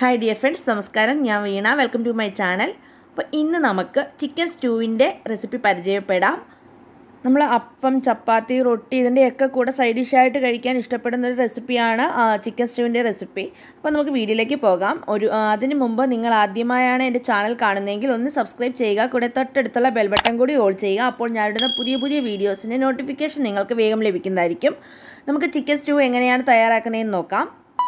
hi dear friends നമസ്കാരം ഞാൻ Veena welcome to my channel അപ്പോൾ ഇന്ന് നമുക്ക് ചിക്കൻ സ്റ്റൂവിൻ്റെ റെസിപ്പി പരിചയപ്പെടാം നമ്മൾ അപ്പം ചപ്പാത്തി റൊട്ടി ഇതിൻ്റെയൊക്കെ കൂടെ സൈഡ് ഡിഷായിട്ട് കഴിക്കാൻ ഇഷ്ടപ്പെടുന്ന ഒരു റെസിപ്പിയാണ് ചിക്കൻ സ്റ്റൂവിൻ്റെ റെസിപ്പി അപ്പോൾ നമുക്ക് വീഡിയോയിലേക്ക് പോകാം ഒരു ആ, അതിന് മുമ്പ് നിങ്ങൾ ആദ്യമായാണ് എൻ്റെ ചാനൽ കാണുന്നതെങ്കിൽ ഒന്ന് സബ്സ്ക്രൈബ് ചെയ്യുക കൂടെ തൊട്ടടുത്തുള്ള ബെൽ ബട്ടൺ കൂടി ഓൾ ചെയ്യുക അപ്പോൾ ഞാനിടുന്ന പുതിയ പുതിയ വീഡിയോസിൻ്റെ നോട്ടിഫിക്കേഷൻ നിങ്ങൾക്ക് വേഗം ലഭിക്കുന്നതായിരിക്കും നമുക്ക് ചിക്കൻ സ്റ്റൂ എങ്ങനെയാണ് തയ്യാറാക്കുന്നതെന്ന് നോക്കാം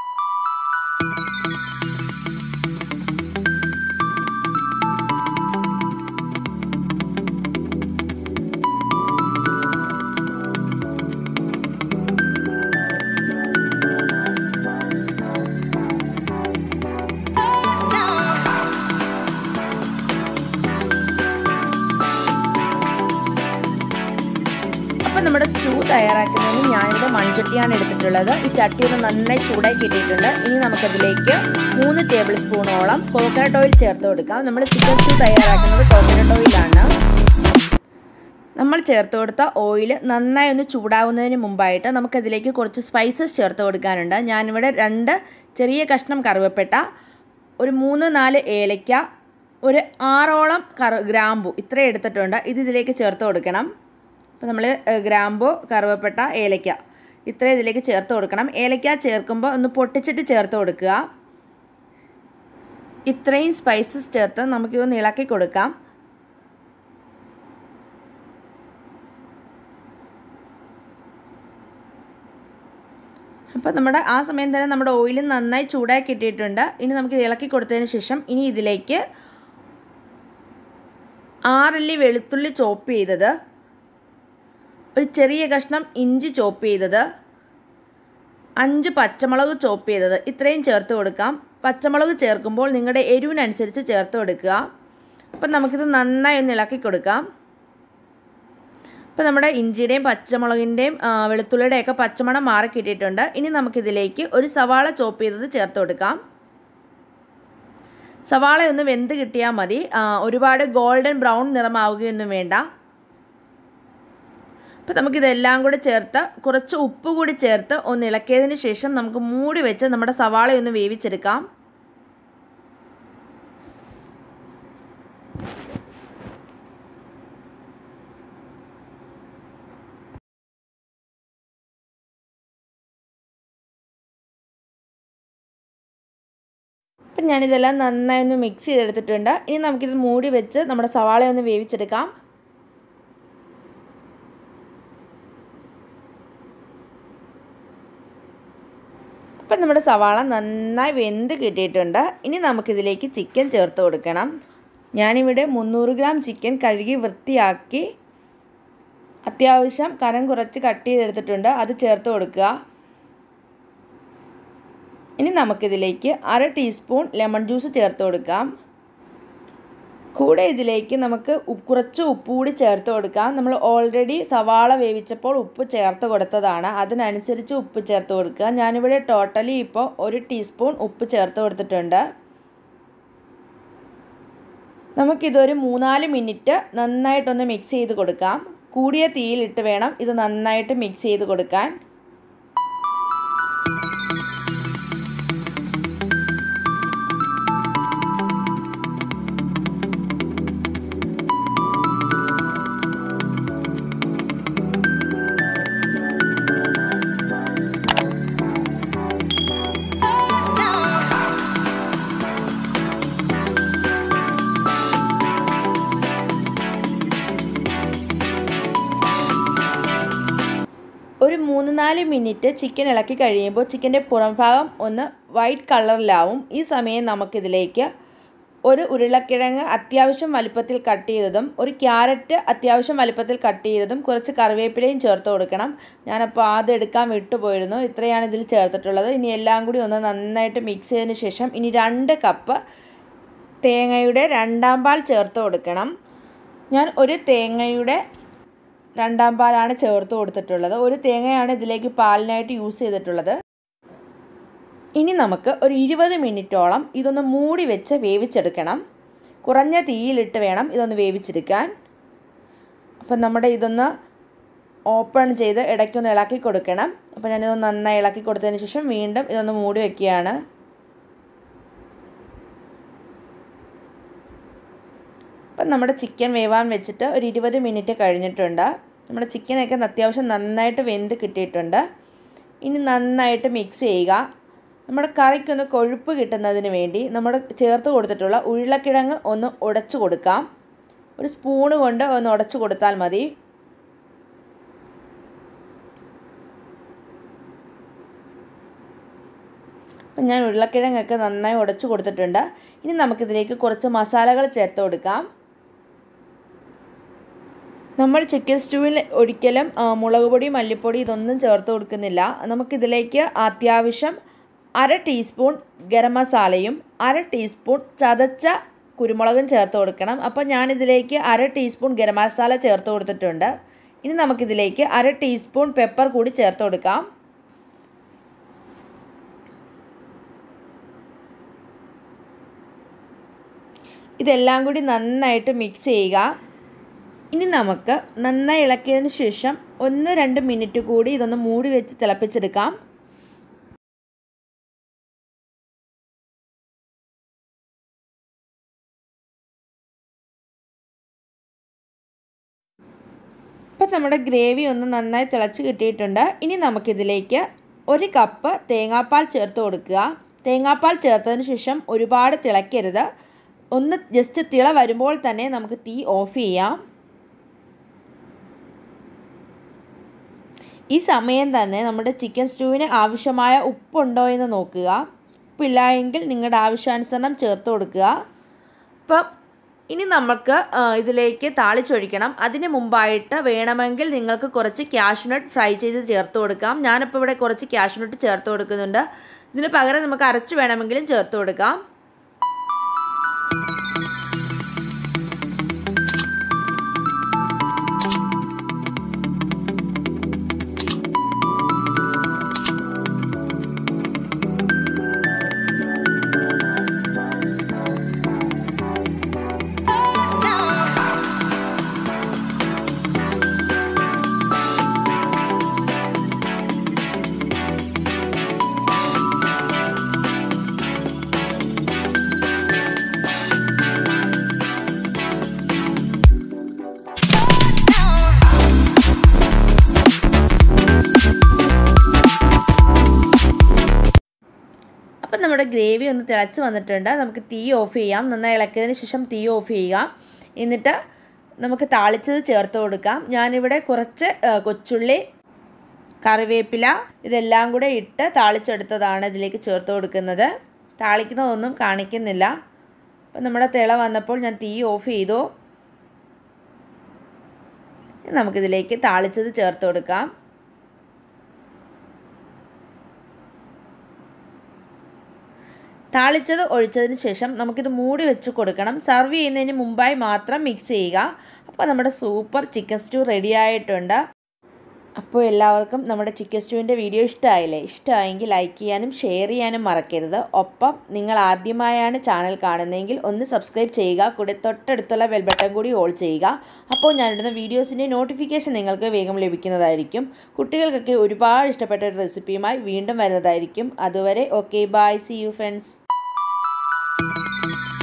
അപ്പം നമ്മുടെ സ്റ്റൂ തയ്യാറാക്കുന്നതിന് ഞാനിവിടെ മൺചട്ടിയാണ് എടുത്തിട്ടുള്ളത് ഈ ചട്ടി ഒന്ന് നന്നായി ചൂടാക്കി ഇട്ടിട്ടുണ്ട് ഇനി നമുക്കതിലേക്ക് മൂന്ന് ടേബിൾ സ്പൂണോളം കോക്കനട്ട് ഓയിൽ ചേർത്ത് കൊടുക്കാം നമ്മൾ ചിക്കൻ സ്റ്റൂ തയ്യാറാക്കുന്നത് കോക്കനട്ട് ഓയിലാണ് നമ്മൾ ചേർത്ത് കൊടുത്ത ഓയിൽ നന്നായി ഒന്ന് ചൂടാവുന്നതിന് മുമ്പായിട്ട് നമുക്കതിലേക്ക് കുറച്ച് സ്പൈസസ് ചേർത്ത് കൊടുക്കാനുണ്ട് ഞാനിവിടെ രണ്ട് ചെറിയ കഷ്ണം കറുവപ്പെട്ട ഒരു മൂന്ന് നാല് ഏലയ്ക്ക ഒരു ആറോളം കറു ഗ്രാമ്പു ഇത്രയും എടുത്തിട്ടുണ്ട് ഇത് ഇതിലേക്ക് ചേർത്ത് കൊടുക്കണം അപ്പോൾ നമ്മൾ ഗ്രാമ്പു കറുവപ്പെട്ട ഏലയ്ക്ക ഇത്ര ഇതിലേക്ക് ചേർത്ത് കൊടുക്കണം ഏലയ്ക്ക ചേർക്കുമ്പോൾ ഒന്ന് പൊട്ടിച്ചിട്ട് ചേർത്ത് കൊടുക്കുക ഇത്രയും സ്പൈസസ് ചേർത്ത് നമുക്കിതൊന്ന് ഇളക്കി കൊടുക്കാം അപ്പോൾ നമ്മുടെ ആ സമയം തന്നെ നമ്മുടെ ഓയിൽ നന്നായി ചൂടാക്കി ഇട്ടിട്ടുണ്ട് ഇനി നമുക്ക് ഇളക്കി കൊടുത്തതിന് ശേഷം ഇനി ഇതിലേക്ക് ആറല്ലി വെളുത്തുള്ളി ചോപ്പ് ചെയ്തത് ഒരു ചെറിയ കഷ്ണം ഇഞ്ചി ചോപ്പ് ചെയ്തത് അഞ്ച് പച്ചമുളക് ചോപ്പ് ചെയ്തത് ഇത്രയും ചേർത്ത് കൊടുക്കാം പച്ചമുളക് ചേർക്കുമ്പോൾ നിങ്ങളുടെ എരിവിനനുസരിച്ച് ചേർത്ത് കൊടുക്കുക അപ്പം നമുക്കിത് നന്നായി ഒന്ന് ഇളക്കി കൊടുക്കാം അപ്പോൾ നമ്മുടെ ഇഞ്ചിയുടെയും പച്ചമുളകിൻ്റെയും വെളുത്തുള്ളിയുടെയൊക്കെ പച്ചമണം മാറി കിട്ടിയിട്ടുണ്ട് ഇനി നമുക്കിതിലേക്ക് ഒരു സവാള ചോപ്പ് ചെയ്തത് ചേർത്ത് കൊടുക്കാം സവാള ഒന്ന് വെന്ത് കിട്ടിയാൽ മതി ഒരുപാട് ഗോൾഡൻ ബ്രൗൺ നിറമാവുകയൊന്നും വേണ്ട അപ്പോൾ നമുക്കിതെല്ലാം കൂടെ ചേർത്ത് കുറച്ച് ഉപ്പ് കൂടി ചേർത്ത് ഒന്ന് ഇളക്കിയതിന് ശേഷം നമുക്ക് മൂടി വെച്ച് നമ്മുടെ സവാള ഒന്ന് വേവിച്ചെടുക്കാം അപ്പം ഞാനിതെല്ലാം നന്നായി ഒന്ന് മിക്സ് ചെയ്തെടുത്തിട്ടുണ്ട് ഇനി നമുക്കിത് മൂടി വെച്ച് നമ്മുടെ സവാള ഒന്ന് വേവിച്ചെടുക്കാം അപ്പം നമ്മുടെ സവാള നന്നായി വെന്ത് കിട്ടിയിട്ടുണ്ട് ഇനി നമുക്കിതിലേക്ക് ചിക്കൻ ചേർത്ത് കൊടുക്കണം ഞാനിവിടെ മുന്നൂറ് ഗ്രാം ചിക്കൻ കഴുകി വൃത്തിയാക്കി അത്യാവശ്യം കനം കുറച്ച് കട്ട് ചെയ്തെടുത്തിട്ടുണ്ട് അത് ചേർത്ത് കൊടുക്കുക ഇനി നമുക്കിതിലേക്ക് അര ടീസ്പൂൺ ലെമൺ ജ്യൂസ് ചേർത്ത് കൊടുക്കാം കൂടെ ഇതിലേക്ക് നമുക്ക് കുറച്ച് ഉപ്പ് കൂടി ചേർത്ത് കൊടുക്കാം നമ്മൾ ഓൾറെഡി സവാള വേവിച്ചപ്പോൾ ഉപ്പ് ചേർത്ത് കൊടുത്തതാണ് അതിനനുസരിച്ച് ഉപ്പ് ചേർത്ത് കൊടുക്കുക ഞാനിവിടെ ടോട്ടലി ഇപ്പോൾ ഒരു ടീസ്പൂൺ ഉപ്പ് ചേർത്ത് കൊടുത്തിട്ടുണ്ട് നമുക്കിതൊരു മൂന്നാല് മിനിറ്റ് നന്നായിട്ടൊന്ന് മിക്സ് ചെയ്ത് കൊടുക്കാം കൂടിയ തീയിലിട്ട് വേണം ഇത് നന്നായിട്ട് മിക്സ് ചെയ്ത് കൊടുക്കാൻ ഒരു മൂന്ന് നാല് മിനിറ്റ് ചിക്കൻ ഇളക്കി കഴിയുമ്പോൾ ചിക്കൻ്റെ പുറംഭാഗം ഒന്ന് വൈറ്റ് കളറിലാവും ഈ സമയം നമുക്കിതിലേക്ക് ഒരു ഉരുളക്കിഴങ്ങ് അത്യാവശ്യം വലുപ്പത്തിൽ കട്ട് ചെയ്തതും ഒരു ക്യാരറ്റ് അത്യാവശ്യം വലുപ്പത്തിൽ കട്ട് ചെയ്തതും കുറച്ച് കറിവേപ്പിലയും ചേർത്ത് കൊടുക്കണം ഞാനപ്പോൾ ആദ്യം എടുക്കാൻ വിട്ടുപോയിരുന്നു ഇത്രയാണ് ഇതിൽ ചേർത്തിട്ടുള്ളത് ഇനി എല്ലാം കൂടി ഒന്ന് നന്നായിട്ട് മിക്സ് ചെയ്തതിന് ശേഷം ഇനി രണ്ട് കപ്പ് തേങ്ങയുടെ രണ്ടാം പാൽ ചേർത്ത് കൊടുക്കണം ഞാൻ ഒരു തേങ്ങയുടെ രണ്ടാം പാലാണ് ചേർത്ത് കൊടുത്തിട്ടുള്ളത് ഒരു തേങ്ങയാണ് ഇതിലേക്ക് പാലിനായിട്ട് യൂസ് ചെയ്തിട്ടുള്ളത് ഇനി നമുക്ക് ഒരു ഇരുപത് മിനിറ്റോളം ഇതൊന്ന് മൂടി വെച്ച് വേവിച്ചെടുക്കണം കുറഞ്ഞ തീയിലിട്ട് വേണം ഇതൊന്ന് വേവിച്ചെടുക്കാൻ അപ്പം നമ്മുടെ ഇതൊന്ന് ഓപ്പൺ ചെയ്ത് ഇടയ്ക്കൊന്ന് ഇളക്കി കൊടുക്കണം അപ്പോൾ ഞാനിതൊന്ന് നന്നായി ഇളക്കി കൊടുത്തതിന് ശേഷം വീണ്ടും ഇതൊന്ന് മൂടി വയ്ക്കുകയാണ് അപ്പം നമ്മുടെ ചിക്കൻ വേവാൻ വെച്ചിട്ട് ഒരു ഇരുപത് മിനിറ്റ് കഴിഞ്ഞിട്ടുണ്ട് നമ്മുടെ ചിക്കനൊക്കെ അത്യാവശ്യം നന്നായിട്ട് വെന്ത് കിട്ടിയിട്ടുണ്ട് ഇനി നന്നായിട്ട് മിക്സ് ചെയ്യുക നമ്മുടെ കറിക്കൊന്ന് കൊഴുപ്പ് കിട്ടുന്നതിന് വേണ്ടി നമ്മൾ ചേർത്ത് കൊടുത്തിട്ടുള്ള ഉരുളക്കിഴങ്ങ് ഒന്ന് ഉടച്ചു കൊടുക്കാം ഒരു സ്പൂണ് കൊണ്ട് ഒന്ന് ഉടച്ചു കൊടുത്താൽ മതി അപ്പം ഞാൻ ഉരുളക്കിഴങ്ങൊക്കെ നന്നായി ഉടച്ചു കൊടുത്തിട്ടുണ്ട് ഇനി നമുക്കിതിലേക്ക് കുറച്ച് മസാലകൾ ചേർത്ത് കൊടുക്കാം നമ്മൾ ചിക്കൻ സ്റ്റൂവിൽ ഒരിക്കലും മുളക് പൊടി മല്ലിപ്പൊടി ഇതൊന്നും ചേർത്ത് കൊടുക്കുന്നില്ല നമുക്കിതിലേക്ക് അത്യാവശ്യം അര ടീസ്പൂൺ ഗരം മസാലയും അര ടീസ്പൂൺ ചതച്ച കുരുമുളകും ചേർത്ത് കൊടുക്കണം അപ്പോൾ ഞാനിതിലേക്ക് അര ടീസ്പൂൺ ഗരം മസാല ചേർത്ത് കൊടുത്തിട്ടുണ്ട് ഇനി നമുക്കിതിലേക്ക് അര ടീസ്പൂൺ പെപ്പർ കൂടി ചേർത്ത് കൊടുക്കാം ഇതെല്ലാം കൂടി നന്നായിട്ട് മിക്സ് ചെയ്യുക ഇനി നമുക്ക് നന്നായി ഇളക്കിയതിന് ശേഷം ഒന്ന് രണ്ട് മിനിറ്റ് കൂടി ഇതൊന്ന് മൂടി വെച്ച് തിളപ്പിച്ചെടുക്കാം ഇപ്പം നമ്മുടെ ഗ്രേവി ഒന്ന് നന്നായി തിളച്ച് കിട്ടിയിട്ടുണ്ട് ഇനി നമുക്കിതിലേക്ക് ഒരു കപ്പ് തേങ്ങാപ്പാൽ ചേർത്ത് കൊടുക്കുക തേങ്ങാപ്പാൽ ചേർത്തതിന് ശേഷം ഒരുപാട് തിളയ്ക്കരുത് ഒന്ന് ജസ്റ്റ് തിള വരുമ്പോൾ തന്നെ നമുക്ക് തീ ഓഫ് ചെയ്യാം ഈ സമയം തന്നെ നമ്മുടെ ചിക്കൻ സ്റ്റൂവിന് ആവശ്യമായ ഉപ്പുണ്ടോ എന്ന് നോക്കുക ഉപ്പില്ല എങ്കിൽ നിങ്ങളുടെ ആവശ്യാനുസരണം ചേർത്ത് കൊടുക്കുക അപ്പം ഇനി നമുക്ക് ഇതിലേക്ക് താളിച്ചൊഴിക്കണം അതിന് മുമ്പായിട്ട് വേണമെങ്കിൽ നിങ്ങൾക്ക് കുറച്ച് ക്യാഷ്നട്ട് ഫ്രൈ ചെയ്ത് ചേർത്ത് കൊടുക്കാം ഞാനിപ്പോൾ ഇവിടെ കുറച്ച് ക്യാഷ്നട്ട് ചേർത്ത് കൊടുക്കുന്നുണ്ട് ഇതിന് പകരം നമുക്ക് അരച്ച് വേണമെങ്കിലും ചേർത്ത് കൊടുക്കാം അപ്പം നമ്മുടെ ഗ്രേവി ഒന്ന് തിളച്ച് വന്നിട്ടുണ്ട് നമുക്ക് തീ ഓഫ് ചെയ്യാം നന്നായി ഇളക്കിയതിന് ശേഷം തീ ഓഫ് ചെയ്യുക എന്നിട്ട് നമുക്ക് താളിച്ചത് ചേർത്ത് കൊടുക്കാം ഞാനിവിടെ കുറച്ച് കൊച്ചുള്ളി കറിവേപ്പില ഇതെല്ലാം കൂടെ ഇട്ട് താളിച്ചെടുത്തതാണ് ഇതിലേക്ക് ചേർത്ത് കൊടുക്കുന്നത് താളിക്കുന്നതൊന്നും കാണിക്കുന്നില്ല അപ്പം നമ്മുടെ തിള വന്നപ്പോൾ ഞാൻ തീ ഓഫ് ചെയ്തു നമുക്കിതിലേക്ക് താളിച്ചത് ചേർത്ത് കൊടുക്കാം താളിച്ചത് ഒഴിച്ചതിന് ശേഷം നമുക്കിത് മൂടി വെച്ച് കൊടുക്കണം സർവ് ചെയ്യുന്നതിന് മുമ്പായി മാത്രം മിക്സ് ചെയ്യുക അപ്പോൾ നമ്മുടെ സൂപ്പർ ചിക്കൻ സ്റ്റൂ റെഡി ആയിട്ടുണ്ട് അപ്പോൾ എല്ലാവർക്കും നമ്മുടെ ചിക്കൻ സ്റ്റൂവിൻ്റെ വീഡിയോ ഇഷ്ടമായില്ലേ ഇഷ്ടമായെങ്കിൽ ലൈക്ക് ചെയ്യാനും ഷെയർ ചെയ്യാനും മറക്കരുത് ഒപ്പം നിങ്ങൾ ആദ്യമായാണ് ചാനൽ കാണുന്നതെങ്കിൽ ഒന്ന് സബ്സ്ക്രൈബ് ചെയ്യുക കൂടെ തൊട്ടടുത്തുള്ള ബെൽ ബട്ടൺ കൂടി ഓൾ ചെയ്യുക അപ്പോൾ ഞാനിടുന്ന വീഡിയോസിൻ്റെ നോട്ടിഫിക്കേഷൻ നിങ്ങൾക്ക് വേഗം ലഭിക്കുന്നതായിരിക്കും കുട്ടികൾക്കൊക്കെ ഒരുപാട് ഇഷ്ടപ്പെട്ട ഒരു റെസിപ്പിയുമായി വീണ്ടും വരുന്നതായിരിക്കും അതുവരെ okay bye see you friends